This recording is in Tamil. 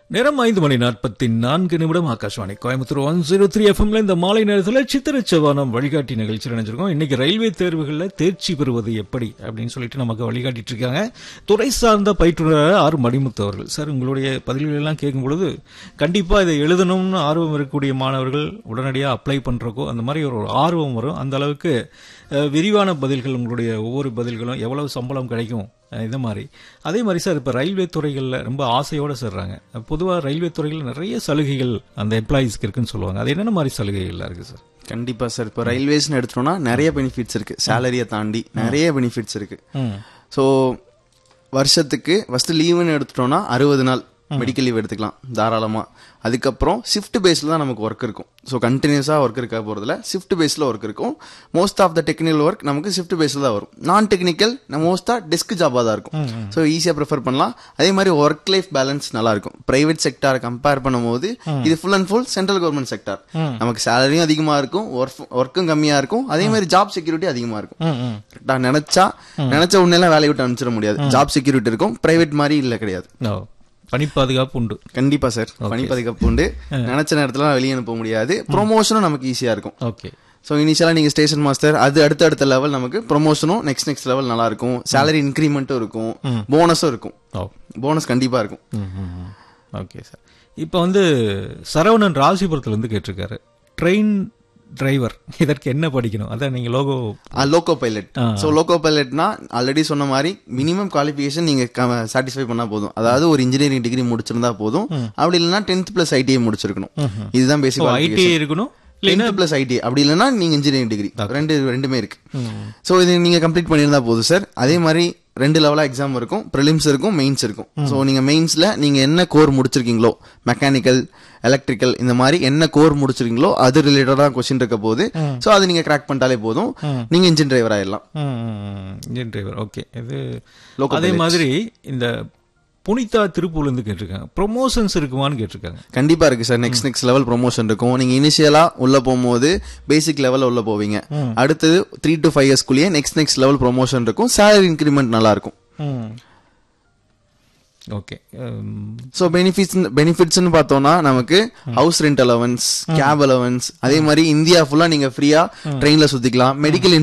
நேரம் ஐந்து மணி நாற்பத்தி நான்கு நிமிடம் Akashvani Coimbatore one zero three எஃப்எம்ல இந்த மாலை நேரத்தில் சித்திரச்சவானம் வழிகாட்டி நிகழ்ச்சி நினைச்சிருக்கோம் இன்னைக்கு ரயில்வே தேர்வுகளில் தேர்ச்சி பெறுவது எப்படி அப்படின்னு சொல்லிட்டு நமக்கு வழிகாட்டிட்டு இருக்காங்க துறை சார்ந்த பயிற்றுனர் ஆர் மணிமுத்து அவர்கள் சார் உங்களுடைய பதில்கள் எல்லாம் கேட்கும் பொழுது கண்டிப்பா இதை எழுதணும்னு ஆர்வம் இருக்கக்கூடிய மாணவர்கள் உடனடியாக அப்ளை பண்றக்கோ அந்த மாதிரி ஒரு ஆர்வம் வரும் அந்த அளவுக்கு அஹ், விரிவான பதில்கள் உங்களுடைய ஒவ்வொரு பதில்களும் எவ்வளவு சம்பளம் கிடைக்கும் அஹ், இந்த மாதிரி அதே மாதிரி சார் இப்போ ரயில்வே துறைகளில் ரொம்ப ஆசையோட சேர்றாங்க பொதுவாக ரயில்வே துறையில் நிறைய சலுகைகள் அந்த எம்ப்ளாயீஸ்க்கு இருக்குன்னு சொல்லுவாங்க அது என்னென்ன மாதிரி சலுகைகள்லாம் இருக்கு சார் கண்டிப்பா சார் இப்போ ரயில்வேஸ்னு எடுத்துட்டோம்னா நிறைய பெனிஃபிட்ஸ் இருக்கு சேலரியை தாண்டி நிறைய பெனிஃபிட்ஸ் இருக்கு ம் ஸோ வருஷத்துக்கு ஃபர்ஸ்ட் லீவுன்னு எடுத்துட்டோம்னா அறுபது நாள் மெடிக்கல் லீவ் எடுத்துக்கலாம் தாராளமா அதுக்கப்புறம் ஷிஃப்ட் பேஸில் தான் நமக்கு ஒர்க் இருக்கும் ஸோ கண்டினியூஸாக ஒர்க் இருக்க போகிறதுல ஷிஃப்ட் பேஸில் ஒர்க் இருக்கும் most of the technical work நமக்கு ஷிஃப்ட் பேஸில் தான் வரும் நான் டெக்னிக்கல் மோஸ்ட்டாக டெஸ்க் ஜாபாக தான் இருக்கும் ஸோ ஈஸியாக ப்ரிஃபர் பண்ணலாம் அதே மாதிரி ஒர்க் லைஃப் பேலன்ஸ் நல்லா இருக்கும் பிரைவேட் செக்டாரை கம்பேர் பண்ணும்போது இது full and full central government sector நமக்கு சேலரியும் அதிகமாக இருக்கும் ஒர்க்கும் கம்மியாக இருக்கும் அதே மாதிரி ஜாப் செக்யூரிட்டி அதிகமாக இருக்கும் ம் ம் கரெக்டா நினைச்சா நினைச்ச உடனே வேலையை விட்டு அனுப்பிச்சிட முடியாது ஜாப் செக்யூரிட்டி இருக்கும் பிரைவேட் மாதிரி இல்ல கிடையாது ஓ பணி பாதுகாப்பு உண்டு கண்டிப்பா சார் பணி பாதுகாப்பு உண்டு நினைச்ச நேரத்துல வெளியே அனுப்ப முடியாது ப்ரொமோஷனும் நமக்கு ஈஸியா இருக்கும் ஓகே ஸோ இனிஷியலா நீங்க ஸ்டேஷன் மாஸ்டர் அது அடுத்த அடுத்த லெவல் நமக்கு ப்ரொமோஷனும் நெக்ஸ்ட் நெக்ஸ்ட் லெவல் நல்லா இருக்கும் சேலரி இன்க்ரிமெண்ட்டும் இருக்கும் போனஸும் இருக்கும் ஓ போனஸ் கண்டிப்பா இருக்கும் ம், ம், ம். ஓகே சார் இப்போ வந்து சரவணன் ராசிபுரத்துல இருந்து கேட்டிருக்காரு ட்ரெயின் டிரைவர் இதற்கு என்ன படிக்கணும் அதான் நீங்க loco loco pilot so loco பைலட்னா ஆல்ரெடி சொன்ன மாதிரி மினிமம் குவாலிஃபிகேஷன் நீங்க சாட்டிஸ்ஃபை பண்ணா போதும் அதாவது ஒரு இன்ஜினியரிங் டிகிரி முடிச்சிருந்தா போதும் அப்படி இல்லைன்னா டென்த் பிளஸ் ஐடிஐ முடிச்சிருக்கணும் இதுதான் பேசிக் ஐடி இருக்கணும் டென்த் பிளஸ் ஐடி அப்படி இல்லைன்னா நீங்க இன்ஜினியரிங் டிகிரி ரெண்டு ரெண்டுமே இருக்கு ஸோ இது நீங்க கம்ப்ளீட் பண்ணியிருந்தா போதும் சார் அதே மாதிரி ரெண்டு லெவலா எக்ஸாம் இருக்கும் ப்ரிலிம்ஸ் இருக்கும் மெயின்ஸ் இருக்கும் ஸோ நீங்க மெயின்ஸ்ல நீங்க என்ன கோர் முடிச்சிருக்கீங்களோ மெக்கானிக்கல் எலக்ட்ரிக்கல் இந்த மாதிரி என்ன கோர் முடிச்சிருக்கீங்களோ அது ரிலேட்டடா கொஸ்டின் இருக்க போது ஸோ அது நீங்க கிராக் பண்ணிட்டாலே போதும் நீங்க இன்ஜின் டிரைவர் ஆயிடலாம் இன்ஜின் டிரைவர் ஓகே இது Local அதே மாதிரி இந்த புனிதா திருப்பூர்ல இருந்து கேட்டிருக்காங்க ப்ரொமோஷன்ஸ் இருக்குமான்னு கேட்டிருக்காங்க கண்டிப்பா இருக்கு sir next next level promotion இருக்கும் நீங்க இனிஷியலா உள்ள போகும்போது பேசிக் லெவல்ல உள்ள போவீங்க அடுத்தது த்ரீ டு ஃபைவ் இயர்ஸ்க்குள்ளேயே நெக்ஸ்ட் நெக்ஸ்ட் லெவல் ப்ரொமோஷன் இருக்கும் சேலரி இன்க்ரிமெண்ட் நல்லா இருக்கும் ஓகே ஸோ பெனிஃபிட்ஸ் பெனிஃபிட்ஸ்னு பார்த்தோம்னா நமக்கு house rent allowance cab allowance அதே மாதிரி இந்தியா ஃபுல்லா நீங்க ஃப்ரீயா ட்ரெயின்ல சுத்திக்கலாம் மெடிக்கல்